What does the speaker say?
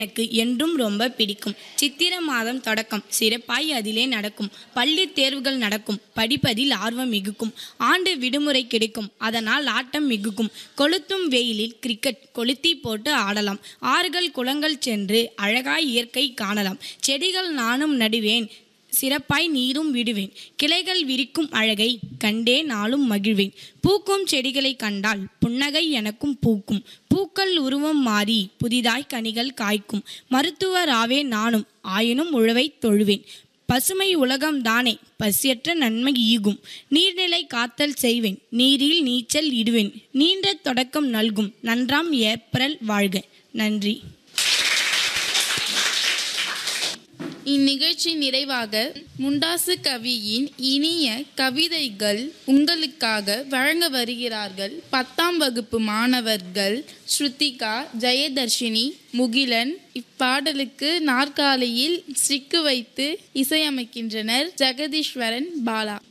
எனக்கு என்றும் ரொம்ப பிடிக்கும் சித்திர மாதம் தொடக்கம் சிறப்பாய் அதிலே நடக்கும் பள்ளி தேர்வுகள் நடக்கும் படிப்பதில் ஆர்வம் மிகுக்கும் ஆண்டு விடுமுறை கிடைக்கும் அதனால் ஆட்டம் மிகுக்கும் கொளுத்தும் வெயிலில் கிரிக்கெட் கொளுத்தி போட்டு ஆடலாம் ஆறுகள் குளங்கள் சென்று அழகாய் இயற்கை காணலாம் செடிகள் நானும் நடுவேன் சிறப்பாய் நீரும் விடுவேன் கிளைகள் விரிக்கும் அழகை கண்டே நாளும் மகிழ்வேன் பூக்கும் செடிகளை கண்டால் புன்னகை எனக்கும் பூக்கும் பூக்கள் உருவம் மாறி புதிதாய் கனிகள் காய்க்கும் மருத்துவராவே நானும் ஆயினும் உழவை தொழுவேன் பசுமை உலகம் தானே பசியற்ற நன்மை ஈகும் நீர்நிலை காத்தல் செய்வேன் நீரில் நீச்சல் இடுவேன் நீண்ட தொடக்கம் நல்கும் நன்றாம் ஏப்ரல் வாழ்க நன்றி இந்நிகழ்ச்சி நிறைவாக முண்டாசு கவியின் இனிய கவிதைகள் உங்களுக்காக வழங்க வருகிறார்கள் பத்தாம் வகுப்பு மாணவர்கள் ஸ்ருதிகா ஜெயதர்ஷினி முகிலன் இப்பாடலுக்கு நாற்காலியில் ஸ்டிக்கு வைத்து இசையமைக்கின்றனர் ஜெகதீஸ்வரன் பாலா